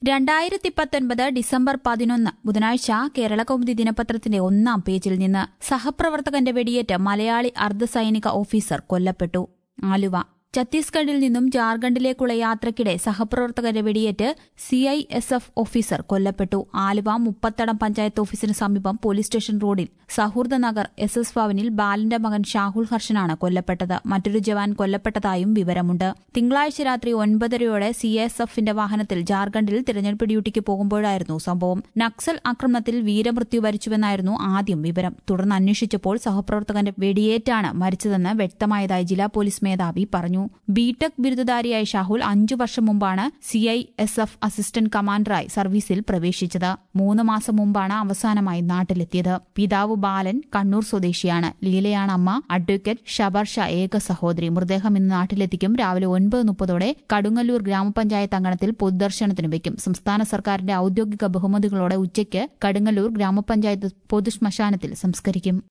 രണ്ടായിരത്തി പത്തൊൻപത് ഡിസംബർ പതിനൊന്ന് ബുധനാഴ്ച കേരള കൗമുദി ദിനപത്രത്തിന്റെ ഒന്നാം പേജിൽ നിന്ന് സഹപ്രവർത്തകന്റെ വെടിയേറ്റ് മലയാളി അർദ്ധസൈനിക ഓഫീസർ കൊല്ലപ്പെട്ടു ആലുവ ഛത്തീസ്ഗഡിൽ നിന്നും ജാർഖണ്ഡിലേക്കുള്ള യാത്രയ്ക്കിടെ സഹപ്രവർത്തകന്റെ വെടിയേറ്റ് C I S F officer കൊല്ലപ്പെട്ടു ആലുവ മുപ്പത്തടം പഞ്ചായത്ത് ഓഫീസിന് സമീപം പോലീസ് സ്റ്റേഷൻ റോഡിൽ സൗഹൃദ നഗർ എസ് എസ് ഭവനിൽ ബാലന്റെ മകൻ ഷാഹുൽ ഹർഷനാണ് കൊല്ലപ്പെട്ടത് മറ്റൊരു ജവാൻ കൊല്ലപ്പെട്ടതായും വിവരമുണ്ട് തിങ്കളാഴ്ച രാത്രി ഒൻപതരയോടെ സി എസ് എഫിന്റെ വാഹനത്തിൽ ജാർഖണ്ഡിൽ തിരഞ്ഞെടുപ്പ് ഡ്യൂട്ടിക്ക് പോകുമ്പോഴായിരുന്നു സംഭവം നക്സൽ ആക്രമണത്തിൽ വീരമൃത്യു വരിച്ചുവെന്നായിരുന്നു ആദ്യം വിവരം തുടർന്ന് അന്വേഷിച്ചപ്പോൾ സഹപ്രവർത്തകന്റെ വെടിയേറ്റാണ് മരിച്ചതെന്ന് വ്യക്തമായതായി ജില്ലാ പോലീസ് മേധാവി പറഞ്ഞു ബിടെക് ബിരുദധാരിയായ ഷാഹുൽ അഞ്ചു വർഷം മുമ്പാണ് C I S F assistant കമാൻഡറായി സർവീസിൽ പ്രവേശിച്ചത് മൂന്ന് മാസം മുമ്പാണ് അവസാനമായി നാട്ടിലെത്തിയത് പിതാവ് ബാലൻ കണ്ണൂർ സ്വദേശിയാണ് ലീലയാണ് അമ്മ അഡ്വക്കേറ്റ് ഷബർഷ ഏക സഹോദരി മൃതദേഹം ഇന്ന് നാട്ടിലെത്തിക്കും രാവിലെ ഒൻപത് മുപ്പതോടെ കടുങ്ങല്ലൂർ ഗ്രാമപഞ്ചായത്ത് അങ്കണത്തിൽ പൊതുദർശനത്തിന് വയ്ക്കും സംസ്ഥാന സർക്കാരിന്റെ ഔദ്യോഗിക ബഹുമതികളോടെ ഉച്ചയ്ക്ക് കടുങ്ങല്ലൂർ ഗ്രാമപഞ്ചായത്ത് പൊതുശ്മശാനത്തിൽ സംസ്കരിക്കും